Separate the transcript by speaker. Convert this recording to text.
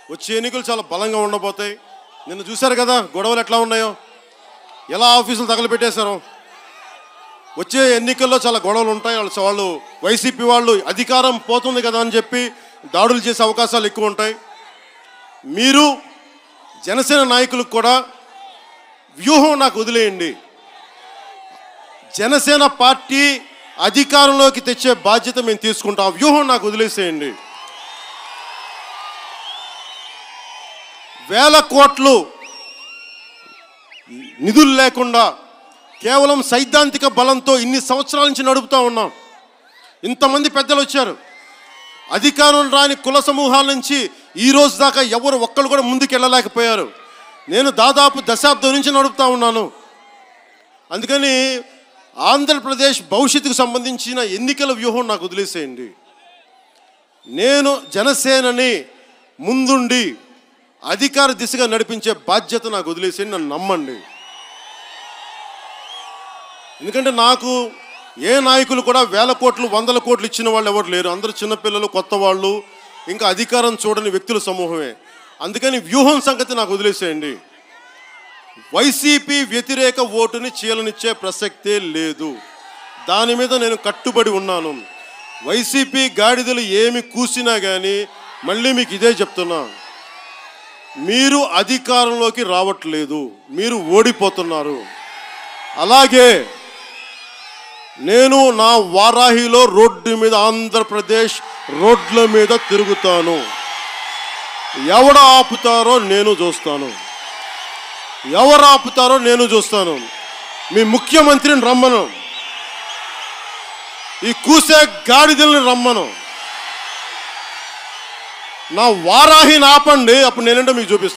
Speaker 1: వచ్చే ఎన్నికలు చాలా బలంగా ఉండబోతాయి నిన్న చూశారు కదా గొడవలు ఎట్లా ఉన్నాయో ఎలా ఆఫీసులు తగలబెట్టేశారు వచ్చే ఎన్నికల్లో చాలా గొడవలు ఉంటాయి వాళ్ళు వాళ్ళు వైసీపీ వాళ్ళు అధికారం పోతుంది కదా అని చెప్పి దాడులు చేసే అవకాశాలు ఎక్కువ ఉంటాయి మీరు జనసేన నాయకులకు కూడా వ్యూహం నాకు వదిలేయండి జనసేన పార్టీ అధికారంలోకి తెచ్చే బాధ్యత మేము తీసుకుంటాం ఆ వ్యూహం నాకు వదిలేసేయండి వేల కోట్లు నిధులు లేకుండా కేవలం సైద్ధాంతిక బలంతో ఇన్ని సంవత్సరాల నుంచి నడుపుతా ఉన్నాం ఇంతమంది పెద్దలు వచ్చారు అధికారం రాని కుల సమూహాల నుంచి ఈ రోజు దాకా ఎవరు ఒక్కరు కూడా ముందుకు వెళ్ళలేకపోయారు నేను దాదాపు దశాబ్దం నుంచి నడుపుతా ఉన్నాను అందుకని ఆంధ్రప్రదేశ్ భవిష్యత్తుకు సంబంధించిన ఎన్నికల వ్యూహం నాకు వదిలేసేయండి నేను జనసేనని ముందుండి అధికార దిశగా నడిపించే బాధ్యత నాకు వదిలేసేయండి నన్ను నమ్మండి ఎందుకంటే నాకు ఏ నాయకులు కూడా వేల కోట్లు వందల కోట్లు ఇచ్చిన వాళ్ళు ఎవరు లేరు అందరూ చిన్నపిల్లలు కొత్త వాళ్ళు ఇంకా అధికారం చూడని వ్యక్తుల సమూహమే అందుకని వ్యూహం సంగతి నాకు వదిలేసేయండి వైసీపీ వ్యతిరేక ఓటుని చీలనిచ్చే ప్రసక్తే లేదు దాని మీద నేను కట్టుబడి ఉన్నాను వైసీపీ గాడిదలు ఏమి కూసినా కానీ మళ్ళీ మీకు ఇదే చెప్తున్నా మీరు అధికారంలోకి రావట్లేదు మీరు ఓడిపోతున్నారు అలాగే నేను నా వారాహిలో రోడ్డు మీద ఆంధ్రప్రదేశ్ రోడ్ల మీద తిరుగుతాను ఎవడ ఆపుతారో నేను చూస్తాను ఎవరు ఆపుతారో నేను చూస్తాను మీ ముఖ్యమంత్రిని రమ్మను ఈ కూసే గాడిదల్ని రమ్మను నా వారాహిని ఆపండి అప్పుడు నేనంటే మీకు చూపిస్తాను